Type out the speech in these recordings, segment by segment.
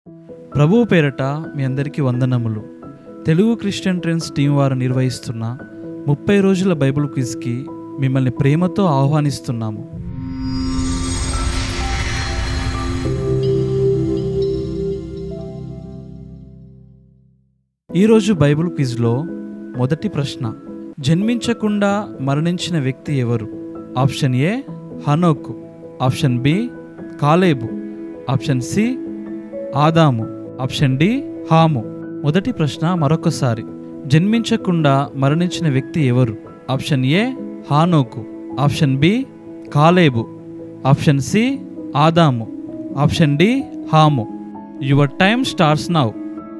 ప్రభువు పేరట మీ అందరికీ వందనములు తెలుగు క్రిస్టియన్ ట్రెండ్స్ టీం వారు నిర్వహిస్తున్న ముప్పై రోజుల బైబిల్ క్విజ్కి మిమ్మల్ని ప్రేమతో ఆహ్వానిస్తున్నాము ఈరోజు బైబిల్ క్విజ్లో మొదటి ప్రశ్న జన్మించకుండా మరణించిన వ్యక్తి ఎవరు ఆప్షన్ ఏ హనోకు ఆప్షన్ బి కాలేబు ఆప్షన్ సి ఆదాము ఆప్షన్ డి హాము మొదటి ప్రశ్న మరొకసారి జన్మించకుండా మరణించిన వ్యక్తి ఎవరు ఆప్షన్ ఏ హానోకు ఆప్షన్ బి కాలేబు ఆప్షన్ సి ఆదాము ఆప్షన్ డి హాము యువర్ టైమ్ స్టార్ట్స్ నౌ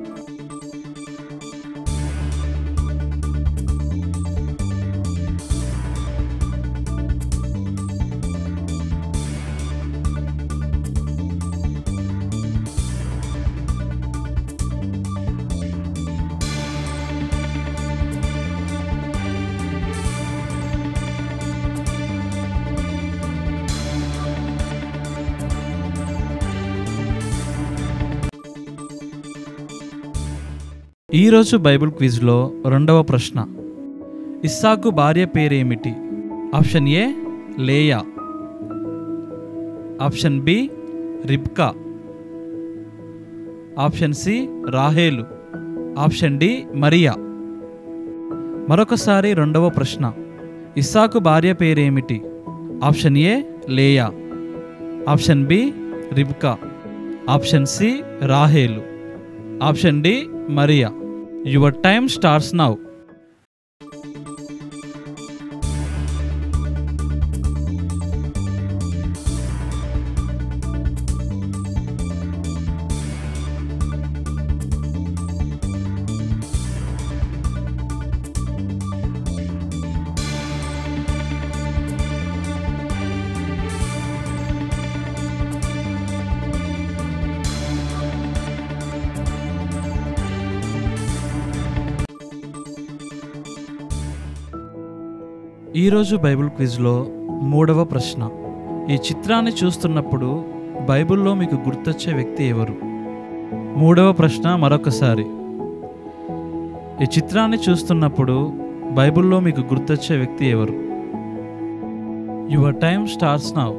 ఈరోజు బైబిల్ క్విజ్లో రెండవ ప్రశ్న ఇస్సాకు భార్య పేరేమిటి ఆప్షన్ ఏ లేయా ఆప్షన్ బి రిబ్కా ఆప్షన్ సి రాహేలు ఆప్షన్ డి మరియా మరొకసారి రెండవ ప్రశ్న ఇస్సాకు భార్య పేరేమిటి ఆప్షన్ ఏ లేయా ఆప్షన్ బి రిబ్కా ఆప్షన్ సి రాహేలు ఆప్షన్ డి మరియా యువర్ టైమ్ స్టార్ట్స్ నౌ ఈరోజు బైబిల్ క్విజ్లో మూడవ ప్రశ్న ఈ చిత్రాన్ని చూస్తున్నప్పుడు బైబిల్లో మీకు గుర్తొచ్చే వ్యక్తి ఎవరు మూడవ ప్రశ్న మరొకసారి ఈ చిత్రాన్ని చూస్తున్నప్పుడు బైబిల్లో మీకు గుర్తొచ్చే వ్యక్తి ఎవరు యువర్ టైమ్ స్టార్ట్స్ నౌ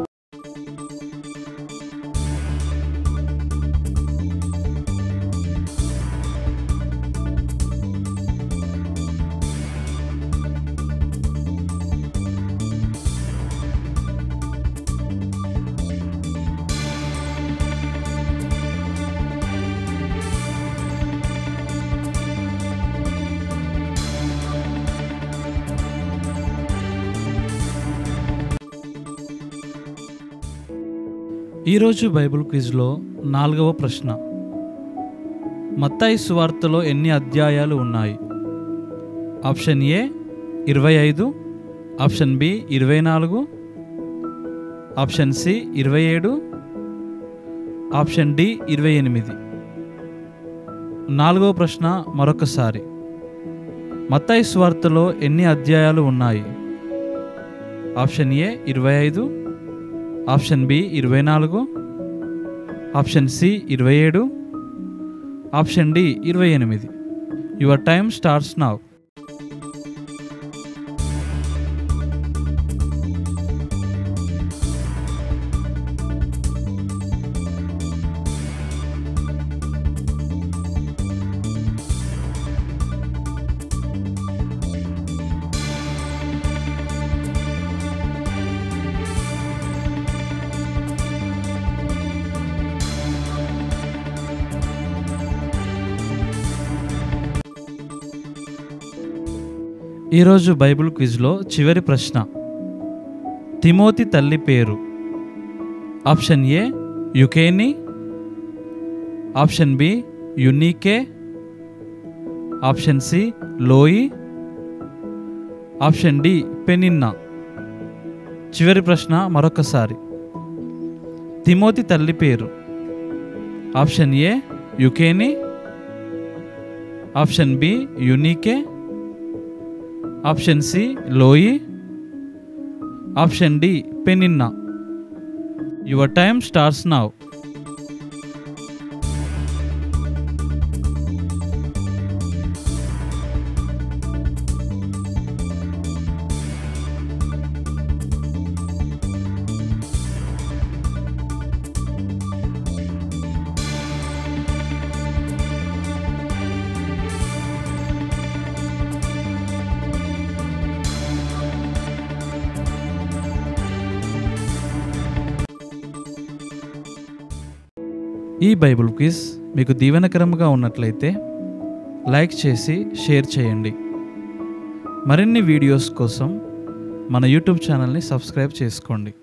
ఈరోజు బైబిల్ క్విజ్లో నాలుగవ ప్రశ్న మత్తాయి సువార్తలో ఎన్ని అధ్యాయాలు ఉన్నాయి ఆప్షన్ ఏ ఇరవై ఐదు ఆప్షన్ బి ఇరవై నాలుగు ఆప్షన్ సి ఇరవై ఏడు ఆప్షన్ డి ఇరవై ఎనిమిది నాలుగవ ప్రశ్న మరొకసారి మత్తాయి సువార్తలో ఎన్ని అధ్యాయాలు ఉన్నాయి ఆప్షన్ ఏ ఇరవై ఐదు ఆప్షన్ బి ఇరవై నాలుగు ఆప్షన్ సి ఇరవై ఏడు ఆప్షన్ డి ఇరవై ఎనిమిది యువర్ టైమ్ స్టార్ట్స్ నౌ ఈరోజు బైబిల్ క్విజ్లో చివరి ప్రశ్న తిమోతి తల్లి పేరు ఆప్షన్ ఏ యుకేని ఆప్షన్ బి యునీకే ఆప్షన్ సి లోయి ఆప్షన్ డి పెనిన్నా చివరి ప్రశ్న మరొకసారి తిమోతి తల్లి పేరు ఆప్షన్ ఏ యుకేని ఆప్షన్ బి యునీకే ఆప్షన్ సి లోయి ఆప్షన్ డి పెనిన్నా యువర్ టైమ్ స్టార్ట్స్ నౌ ఈ బైబిల్ క్విజ్ మీకు దీవెనకరంగా ఉన్నట్లయితే లైక్ చేసి షేర్ చేయండి మరిన్ని వీడియోస్ కోసం మన యూట్యూబ్ ఛానల్ని సబ్స్క్రైబ్ చేసుకోండి